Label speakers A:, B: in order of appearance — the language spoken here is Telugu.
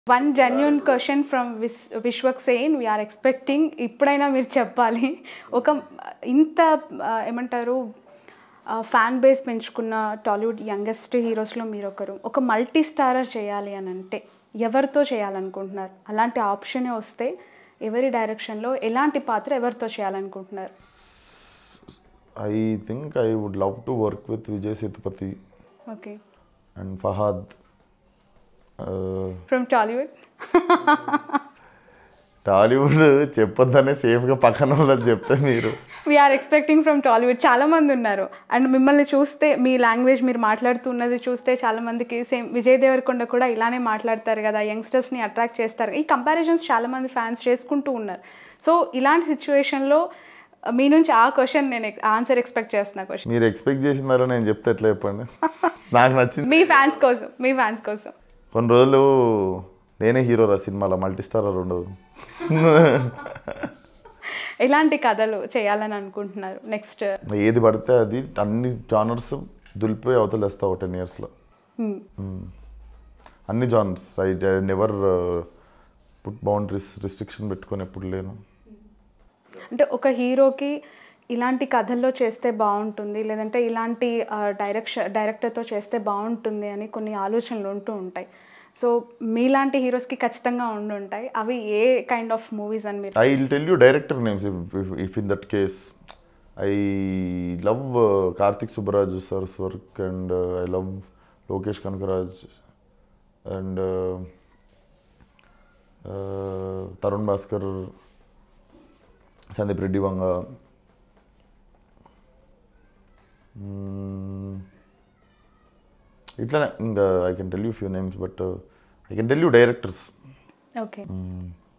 A: వన్ జెన్యున్ క్వశ్చన్ ఫ్రమ్ విస్ విశ్వక్ సేన్ వీఆర్ ఎక్స్పెక్టింగ్ ఇప్పుడైనా మీరు చెప్పాలి ఒక ఇంత ఆ, ఏమంటారు ఫ్యాన్ బేస్ పెంచుకున్న టాలీవుడ్ యంగెస్ట్ హీరోస్లో మీరు ఒకరు ఒక మల్టీ స్టారర్ చేయాలి అని అంటే ఎవరితో చేయాలనుకుంటున్నారు అలాంటి ఆప్షనే వస్తే ఎవరి డైరెక్షన్లో ఎలాంటి పాత్ర ఎవరితో చేయాలనుకుంటున్నారు
B: I think I would love to work with Vijay Sethupathi
A: okay
B: and Fahadh
A: from Tollywood
B: Tollywood చెప్పొద్దనే సేఫ్గా పక్కన వాళ్ళని చెప్తే మీరు
A: వీఆర్ ఎక్స్పెక్టింగ్ ఫ్రమ్ టాలీవుడ్ చాలా మంది ఉన్నారు అండ్ మిమ్మల్ని చూస్తే మీ లాంగ్వేజ్ మీరు మాట్లాడుతున్నది చూస్తే చాలా మందికి సేమ్ విజయ్ దేవరకొండ కూడా ఇలానే మాట్లాడతారు కదా యంగ్స్టర్స్ని అట్రాక్ట్ చేస్తారు ఈ కంపారిజన్స్ చాలా మంది ఫ్యాన్స్ చేసుకుంటూ ఉన్నారు సో ఇలాంటి సిచ్యువేషన్లో మీ నుంచి ఆ క్వశ్చన్ నేను ఆన్సర్ ఎక్స్పెక్ట్ చేస్తున్నా క్వశ్చన్
B: మీరు ఎక్స్పెక్ట్ చేసినారో నేను చెప్తే ఎట్లా చెప్పండి నాకు నచ్చింది
A: మీ ఫ్యాన్స్ కోసం మీ ఫ్యాన్స్ కోసం
B: కొన్ని రోజులు నేనే హీరో రా సినిమాలో మల్టీ స్టారర్ ఉండదు
A: ఎలాంటి కథలు చేయాలని అనుకుంటున్నారు నెక్స్ట్
B: ఏది పడితే అది అన్ని జానర్స్ దులిపోయి అవతల వేస్తావు టెన్ ఇయర్స్లో అన్ని genres I never put boundaries restriction పెట్టుకొని ఎప్పుడు లేను
A: అంటే ఒక హీరోకి ఇలాంటి కథల్లో చేస్తే బాగుంటుంది లేదంటే ఇలాంటి డైరెక్షన్ డైరెక్టర్తో చేస్తే బాగుంటుంది అని కొన్ని ఆలోచనలు ఉంటూ ఉంటాయి సో మీలాంటి హీరోస్కి ఖచ్చితంగా ఉండి ఉంటాయి అవి ఏ కైండ్ ఆఫ్ మూవీస్ అని మీరు
B: I will tell you director names if in that case I love Karthik Subbaraj sir's work and I love Lokesh Kanagaraj and Tarun Bhaskar Sandeep Reddy Vanga Mm, ఇట్లానే ఇంకా I can tell you few names but I can tell you directors
A: okay